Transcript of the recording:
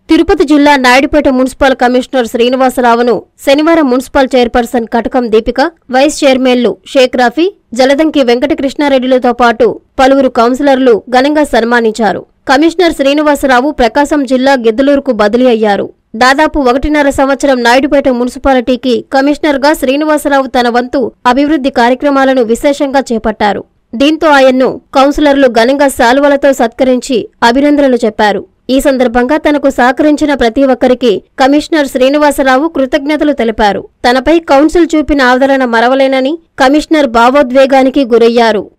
తిరుపతి జిల్లా Naidupeta municipal commissioner శ్రీనివాసరావును శనివారం municipal chairperson Katakam Deepika vice చైర్మన్లు షేక్ రాఫీ జలదంకి వెంకటకృష్ణారెడ్డిలతో పాటు పలువురు కౌన్సిలర్లు ఘనంగా సన్మానించారు కమిషనర్ శ్రీనివాసరావు ప్రకాశం జిల్లా గిద్దలూరుకు బదిలీ అయ్యారు దాదాపు ఒకటిన్నర సంవత్సరం నాయుడుపేట మున్సిపాలిటీకి కమిషనర్గా శ్రీనివాసరావు తన వంతు అభివృద్ధి కార్యక్రమాలను విశేషంగా చేపట్టారు దీంతో ఆయన్ను కౌన్సిలర్లు ఘనంగా శాలువలతో సత్కరించి అభినందనలు చెప్పారు ఈ సందర్భంగా తనకు సహకరించిన ప్రతి ఒక్కరికి కమిషనర్ శ్రీనివాసరావు కృతజ్ఞతలు తెలిపారు తనపై కౌన్సిల్ చూపిన ఆదరణ మరవలేనని కమిషనర్ భావోద్వేగానికి గురయ్యారు